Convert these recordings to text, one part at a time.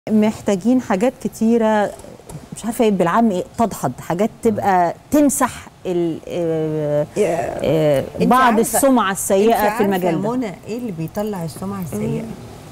محتاجين حاجات كتيرة مش عارفة ايه بالعام ايه تدحض حاجات تبقى تمسح ال- آه، آه، انت بعض عارفة- السمعة انت السيئة عارفة في المجال يا ده منى ايه اللي بيطلع السمعه السيئه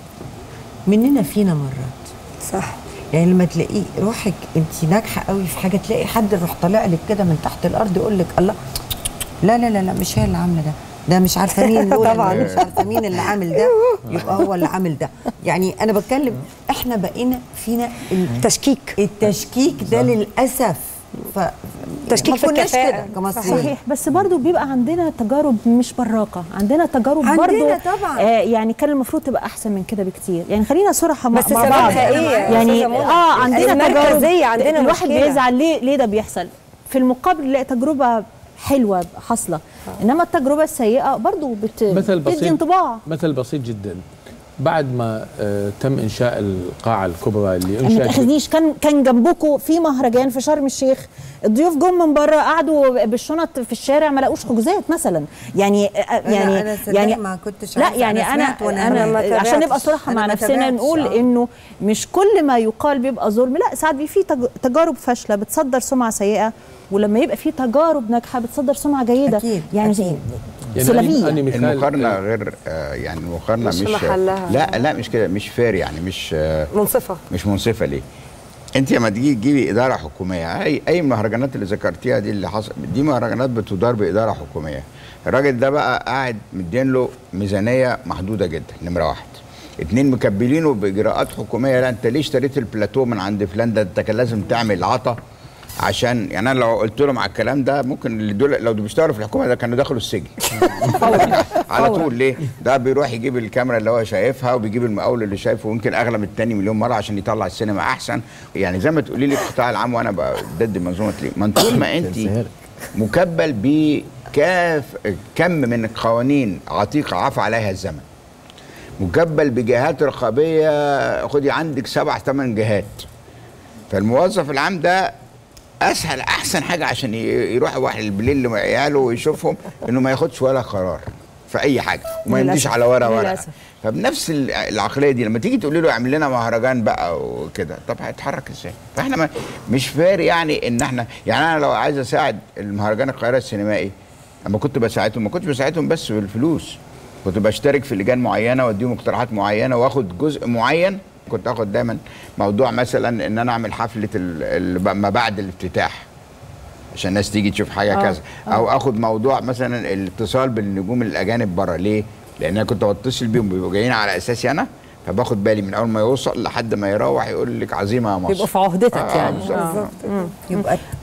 مننا فينا مرات صح يعني لما تلاقيه روحك انت ناجحه قوي في حاجه تلاقي حد يروح طالع لك كده من تحت الارض يقول لك الله لا لا لا لا مش هي اللي عامله ده ده مش عارفه مين دول طبعاً. مش عارفه مين اللي عامل ده يبقى هو اللي عامل ده يعني انا بتكلم احنا بقينا فينا ال- تشكيك التشكيك ده للاسف ف تشكيك ما في كناش الكفاءة. كده كمصريين صحيح بس برضو بيبقى عندنا تجارب مش براقة عندنا تجارب عندنا برضو طبعاً. آه يعني كان المفروض تبقى أحسن من كده بكتير يعني خلينا صراحة مع بس مع سببها بعض إيه يا يعني أستاذة منى؟ اه عندنا المركزية تجارب عندنا الواحد مشكلة. بيزعل ليه ليه ده بيحصل في المقابل نلاقي تجربة حلوة حاصلة انما التجربة السيئة برضو بت... مثل بتدي بسيط انطباع مثل بسيط جدا بعد ما آه، تم انشاء القاعه الكبرى اللي ما انشات تاخذنيش كان كان جنبكم في مهرجان في شرم الشيخ الضيوف جم من بره قعدوا بالشنط في الشارع ما لاقوش حجوزات مثلا يعني يعني أنا صدقني يعني ما كنتش لا عارفة، يعني أنا انا سمعت وأنا انا, ما أنا عشان تابعتش. نبقى صراحه أنا مع ما نفسنا تابعتش، نقول آه. انه مش كل ما يقال بيبقى ظلم لا ساعات بيبقى في تج- تجارب فاشله بتصدر سمعه سيئه ولما يبقى في تجارب ناجحه بتصدر سمعه جيده أكيد، يعني أكيد. يعني سلبيه أنا مثال المقارنه غير آه، يعني المقارنه مش مش, في محلها. لا لا مش كده مش فير يعني مش آه، منصفه مش منصفه ليه انت لما تيجي تجيبي اداره حكوميه اي اي المهرجانات اللي ذكرتيها دي اللي حصل دي مهرجانات بتدار باداره حكوميه الراجل ده بقى قاعد مدين له ميزانيه محدوده جدا نمره واحد اتنين مكبلينه باجراءات حكوميه لا انت ليه اشتريت البلاتو من عند فلان ده انت كان لازم تعمل عطا عشان يعني انا لو قلت لهم على الكلام ده ممكن اللي دول لو بيشتغلوا في الحكومه ده كانوا دخلوا السجن على طول ليه؟ ده بيروح يجيب الكاميرا اللي هو شايفها وبيجيب المقاول اللي شايفه ويمكن اغلى من التاني مليون مره عشان يطلع السينما احسن يعني زي ما تقولي لي القطاع العام وانا بقى ضد منظومه ليه؟ ما طول ما انت مكبل بكاف كم من القوانين عتيقه عفى عليها الزمن مكبل بجهات رقابيه خدي عندك سبع ثمان جهات فالموظف العام ده اسهل احسن حاجه عشان ي- يروح واحد بالليل لعياله ويشوفهم انه ما ياخدش ولا قرار في اي حاجه وما يمديش للأسف. على ورقه ورقه للأسف. فبنفس ال- العقليه دي لما تيجي تقولي له اعمل لنا مهرجان بقى وكده طب هيتحرك ازاي؟ فاحنا ما مش فارق يعني ان احنا يعني انا لو عايز اساعد المهرجان القاهره السينمائي اما كنت بساعدهم ما كنتش بساعدهم بس بالفلوس كنت بشترك في لجان معينه واديهم اقتراحات معينه واخد جزء معين كنت اخد دايما موضوع مثلا ان انا اعمل حفله ال- ال- ما بعد الافتتاح عشان الناس تيجي تشوف حاجه آه، كذا او اخد موضوع مثلا الاتصال بالنجوم الاجانب بره ليه؟ لان انا كنت بتصل بيهم بيبقوا جايين على اساسي انا فباخد بالي من اول ما يوصل لحد ما يروح يقول لك عظيمه يا مصر بيبقوا في عهدتك آه، يعني بالظبط. آه. يبقى